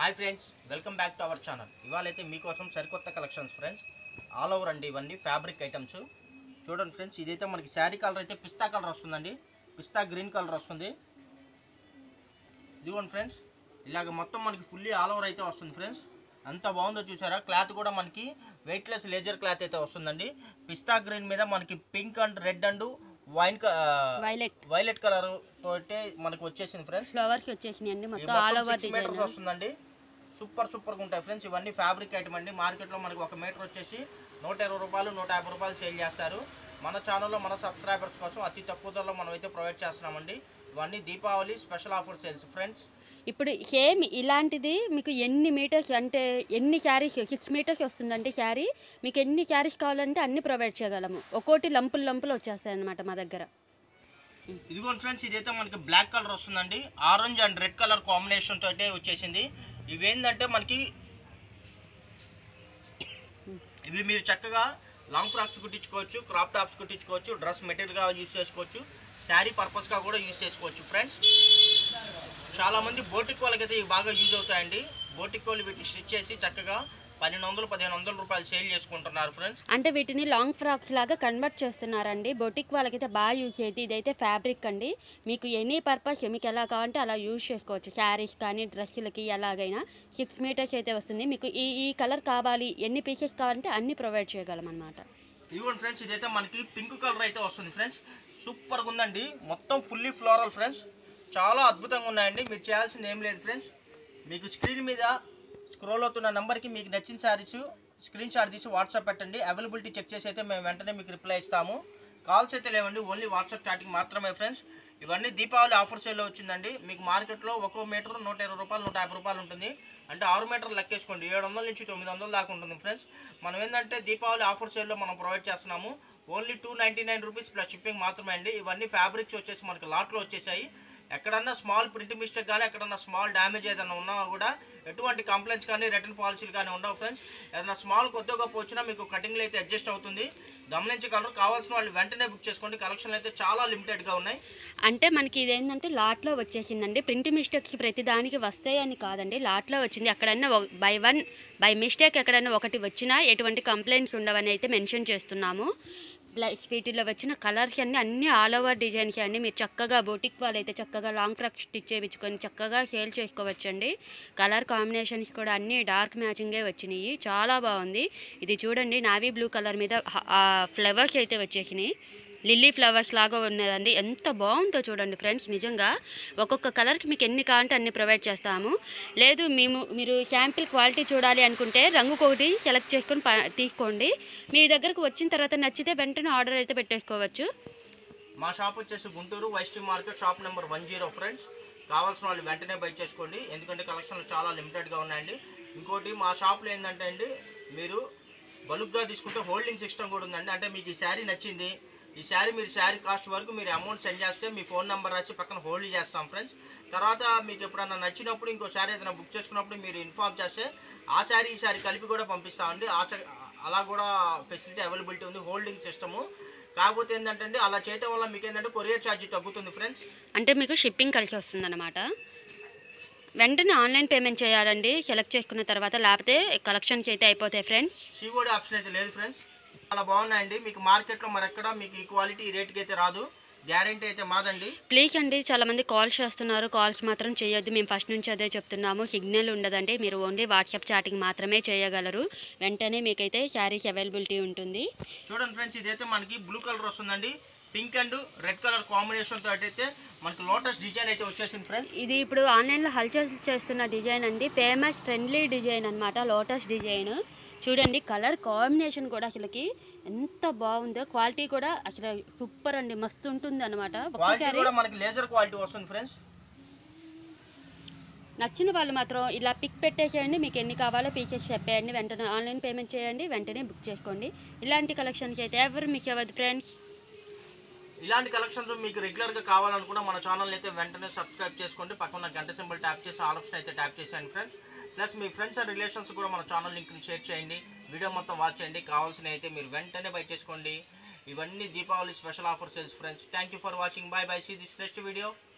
hi friends welcome back to our channel ఇవాళ అయితే మీకోసం సరికొత్త కలెక్షన్స్ ఫ్రెండ్స్ ఆల్ ఓవర్ అండి ఇవన్నీ ఫ్యాబ్రిక్ ఐటమ్స్ చూడండి ఫ్రెండ్స్ ఇదైతే మనకి శారీ కలర్ అయితే పిస్తా కలర్ వస్తుందండి పిస్తా గ్రీన్ కలర్ వస్తుంది ఇదిగోండి ఫ్రెండ్స్ ఇలాగ మొత్తం మనకి ఫుల్లీ ఆల్ ఓవర్ అయితే వస్తుంది ఫ్రెండ్స్ అంత బాగుందో చూసారా క్లాత్ కూడా మనకి వెయిట్లెస్ లేజర్ క్లాత్ అయితే వస్తుందండి పిస్తా గ్రీన్ మీద మనకి pink and red and wine violet violet colour తోటే మనకి వచ్చేసింది ఫ్రెండ్స్ ఫ్లవర్స్ వచ్చేసినాయి అండి ఈ మొత్తం ఆల్ మొత్తం ఓవర్ సిక్స్ మీటర్స్ డిజైన్ వస్తుందండి సూపర్ సూపర్గా ఉంటాయి ఫ్రెండ్స్ ఇవన్నీ ఫ్యాబ్రిక్ ఐటమ్ అండి మార్కెట్లో మనకి ఒక మీటర్ వచ్చేసి నూట ఇరవై రూపాయలు నూట యాభై రూపాయలు సేల్ చేస్తారు మన ఛానల్లో మన సబ్స్క్రైబర్స్ కోసం అతి తక్కువ ధరలో మనం అయితే ప్రొవైడ్ చేస్తున్నామండి ఇవన్నీ Deepavali special offer sales friends ఇప్పుడు సేమ్ ఇలాంటిది మీకు ఎన్ని మీటర్స్ అంటే ఎన్ని శారీస్ సిక్స్ మీటర్స్ వస్తుందండి శారీ మీకు ఎన్ని శారీస్ కావాలంటే అన్ని ప్రొవైడ్ చేయగలము ఒక్కోటి లంపులు లంపులు వచ్చేస్తాయి అనమాట మా దగ్గర ఇదిగోండి ఫ్రెండ్స్ ఇదైతే మనకి బ్లాక్ కలర్ వస్తుందండి orange and red colour combination తోటే వచ్చేసింది ఇవేంటంటే మనకి ఇవి మీరు చక్కగా లాంగ్ ఫ్రాక్స్ కుట్టించుకోవచ్చు క్రాప్ టాప్స్ కుట్టించుకోవచ్చు డ్రెస్ మెటీరియల్గా యూస్ చేసుకోవచ్చు శారీ పర్పస్గా కూడా యూస్ చేసుకోవచ్చు ఫ్రెండ్స్ చాలామంది బోటిక్ వాళ్ళకైతే ఇవి బాగా యూజ్ అవుతాయండి బోటిక్ వాళ్ళు వీటిని స్టిచ్ చేసి చక్కగా పన్నెండు వందలు పదిహేను వందల రూపాయలు సేల్ చేసుకుంటున్నారు ఫ్రెండ్స్ అంటే వీటిని లాంగ్ ఫ్రాక్స్ లాగా కన్వర్ట్ చేస్తున్నారండి బొటిక్ వాళ్ళకైతే బాగా యూజ్ అయ్యేది ఇదైతే ఫ్యాబ్రిక్ అండి మీకు ఎనీ పర్పస్ మీకు ఎలా కావాలంటే అలా యూజ్ చేసుకోవచ్చు శారీస్ కానీ డ్రెస్సులకి ఎలాగైనా సిక్స్ మీటర్స్ అయితే వస్తుంది మీకు ఈ ఈ కలర్ కావాలి ఎన్ని పీసెస్ కావాలంటే అన్ని ప్రొవైడ్ చేయగలం అనమాట ఇదిగోండి ఫ్రెండ్స్ ఇదైతే మనకి పింక్ కలర్ అయితే వస్తుంది ఫ్రెండ్స్ సూపర్గా ఉందండి మొత్తం ఫుల్లీ ఫ్లోరల్ ఫ్రెండ్స్ చాలా అద్భుతంగా ఉన్నాయండి మీరు చేయాల్సింది ఏం లేదు ఫ్రెండ్స్ మీకు స్క్రీన్ మీద స్క్రోల్ అవుతున్న నెంబర్కి మీకు నచ్చిన శారీస్ స్క్రీన్ షాట్ తీసి వాట్సాప్ పెట్టండి అవైలబిలిటీ చెక్ చేసి అయితే మేము వెంటనే మీకు రిప్లై ఇస్తాము కాల్స్ అయితే లేవండి ఓన్లీ వాట్సాప్ చాటింగ్ మాత్రమే ఫ్రెండ్స్ ఇవన్నీ దీపావళి ఆఫర్ సేల్లో వచ్చిందండి మీకు మార్కెట్లో ఒక్కో మీటర్ నూట ఇరవై రూపాయలు నూట యాభై రూపాయలు ఉంటుంది అంటే ఆరు మీటర్లు లెక్కేసుకోండి ఏడు వందల నుంచి తొమ్మిది వందల దాకా ఉంటుంది ఫ్రెండ్స్ మనం ఏంటంటే దీపావళి ఆఫర్ సేల్లో మనం ప్రొవైడ్ చేస్తున్నాము only two ninety nine rupees plus shipping మాత్రమే అండి ఇవన్నీ ఫ్యాబ్రిక్స్ వచ్చేసి మనకి లాట్లో వచ్చేసాయి ఎక్కడన్నా స్మాల్ ప్రింట్ మిస్టేక్ కానీ ఎక్కడన్నా స్మాల్ డ్యామేజ్ ఏదైనా ఉన్నా కూడా ఎటువంటి కంప్లైంట్స్ కానీ రిటర్న్ పాలసీలు కానీ ఉండవు ఫ్రెండ్స్ ఏదైనా స్మాల్ కొద్దిగా గొప్ప వచ్చినా మీకు కటింగ్లో అయితే అడ్జస్ట్ అవుతుంది గమనించగలరు కావాల్సిన వాళ్ళు వెంటనే బుక్ చేసుకోండి కలెక్షన్లు అయితే చాలా లిమిటెడ్గా ఉన్నాయి అంటే మనకి ఇదేంటంటే లాట్లో వచ్చేసిందండి ప్రింట్ మిస్టేక్స్ ప్రతి దానికి వస్తాయని కాదండి లాట్లో వచ్చింది ఎక్కడైనా బై వన్ బై మిస్టేక్ ఎక్కడైనా ఒకటి వచ్చినా ఎటువంటి కంప్లైంట్స్ ఉండవని అయితే మెన్షన్ చేస్తున్నాము ప్లస్ వీటిలో వచ్చిన కలర్స్ అన్నీ అన్నీ ఆల్ ఓవర్ డిజైన్స్ అండి మీరు చక్కగా బొటిక్ వాళ్ళు అయితే చక్కగా లాంగ్ ఫ్రాక్ స్టిచ్ చేయించుకొని చక్కగా సేల్ చేసుకోవచ్చండి కలర్ కాంబినేషన్స్ కూడా అన్నీ డార్క్ మ్యాచింగే వచ్చినాయి చాలా బాగుంది ఇది చూడండి నావీ బ్లూ కలర్ మీద ఫ్లవర్స్ అయితే వచ్చేసినాయి లిల్లీ ఫ్లవర్స్ లాగా ఉన్నదండి ఎంత బాగుందో చూడండి ఫ్రెండ్స్ నిజంగా ఒక్కొక్క కలర్కి మీకు ఎన్ని కావాలంటే అన్ని ప్రొవైడ్ చేస్తాము లేదు మేము మీరు శాంపిల్ క్వాలిటీ చూడాలి అనుకుంటే రంగుకొకటి సెలెక్ట్ చేసుకొని ప- తీసుకోండి మీ దగ్గరకు వచ్చిన తర్వాత నచ్చితే వెంటనే ఆర్డర్ అయితే పెట్టేసుకోవచ్చు మా షాప్ వచ్చేసి గుంటూరు వైస్టీ market shop number one zero friends కావాల్సిన వాళ్ళు వెంటనే బై చేసుకోండి ఎందుకంటే కలెక్షన్లు చాలా లిమిటెడ్గా ఉన్నాయండి ఇంకోటి మా షాప్లో ఏంటంటే అండి మీరు బల్క్గా తీసుకుంటే హోల్డింగ్ సిస్టమ్ కూడా ఉందండి అంటే మీకు ఈ శారీ నచ్చింది ఈ శారీ మీరు శారీ కాస్ట్ వరకు మీరు అమౌంట్ సెండ్ చేస్తే మీ ఫోన్ నెంబర్ రాసి పక్కన హోల్డ్ చేస్తాం ఫ్రెండ్స్ తర్వాత మీకు ఎప్పుడన్నా నచ్చినప్పుడు ఇంకో శారీ ఏదైనా బుక్ చేసుకున్నప్పుడు మీరు ఇన్ఫార్మ్ చేస్తే ఆ శారీ ఈ శారీ కలిపి కూడా పంపిస్తామండి ఆ శా- అలా కూడా ఫెసిలిటీ అవైలబిలిటీ ఉంది హోల్డింగ్ సిస్టము కాకపోతే ఏంటంటే అండి అలా చేయటం వల్ల మీకు ఏంటంటే కొరియర్ ఛార్జ్ తగ్గుతుంది ఫ్రెండ్స్ అంటే మీకు షిప్పింగ్ కలిసి వస్తుందన్నమాట వెంటనే ఆన్లైన్ పేమెంట్ చేయాలండి సెలెక్ట్ చేసుకున్న తర్వాత లేకపోతే కలెక్షన్స్ అయితే అయిపోతాయి ఫ్రెండ్స్ సిఓడి ఆప్షన్ అయితే లేదు ఫ్రెండ్స్ చాలా బాగున్నాయండి మీకు మార్కెట్లో మరి ఎక్కడ మీకు ఈ క్వాలిటీ ఈ రేట్కి అయితే రాదు గ్యారంటీ అయితే మాదండి ప్లీజ్ అండి చాలామంది కాల్స్ చేస్తున్నారు కాల్స్ మాత్రం చేయొద్దు మేము ఫస్ట్ నుంచి అదే చెప్తున్నాము సిగ్నల్ ఉండదండి మీరు ఓన్లీ వాట్సాప్ చాటింగ్ మాత్రమే చేయగలరు వెంటనే మీకైతే శారీస్ అవైలబిలిటీ ఉంటుంది చూడండి ఫ్రెండ్స్ ఇదైతే మనకి బ్లూ కలర్ వస్తుందండి pink and red colour combination తోటి అయితే మనకి లోటస్ డిజైన్ అయితే వచ్చేసింది ఫ్రెండ్స్ ఇది ఇప్పుడు ఆన్లైన్లో హల్చల్ చేస్తున్న డిజైన్ అండి ఫేమస్ ట్రెండ్లీ డిజైన్ అన్నమాట లోటస్ డిజైన్ చూడండి కలర్ కాంబినేషన్ కూడా అసలుకి ఎంత బాగుందో క్వాలిటీ కూడా అసలు సూపర్ అండి మస్తు ఉంటుంది అనమాట క్వాలిటీ ఒక్కసారి కూడా మనకి లేజర్ క్వాలిటీ వస్తుంది ఫ్రెండ్స్ నచ్చిన వాళ్ళు మాత్రం ఇలా పిక్ పెట్టేసేయండి మీకు ఎన్ని కావాలో పీసెస్ చెప్పేయండి వెంటనే ఆన్లైన్ పేమెంట్ చేయండి వెంటనే బుక్ చేసుకోండి ఇలాంటి కలెక్షన్స్ అయితే ఎవరు మిస్ అవ్వదు ఫ్రెండ్స్ ఇలాంటి కలెక్షన్స్ మీకు రెగ్యులర్గా కావాలనుకున్నా మన ఛానల్ అయితే వెంటనే సబ్స్క్రైబ్ చేసుకోండి పక్కన గంట సింబల్ ట్యాప్ చేసి ఆల్ ఆప్షన్ అయితే ట్యాప్ చేసేయండి ఫ్రెండ్స్ ప్లస్ మీ ఫ్రెండ్స్ అండ్ రిలేషన్స్ కూడా మన ఛానల్ లింక్ని షేర్ చేయండి వీడియో మొత్తం వాచ్ చేయండి కావాల్సిన అయితే మీరు వెంటనే బై చేసుకోండి ఇవన్నీ Deepavali special offer sales friends thank you for watching bye bye see this next video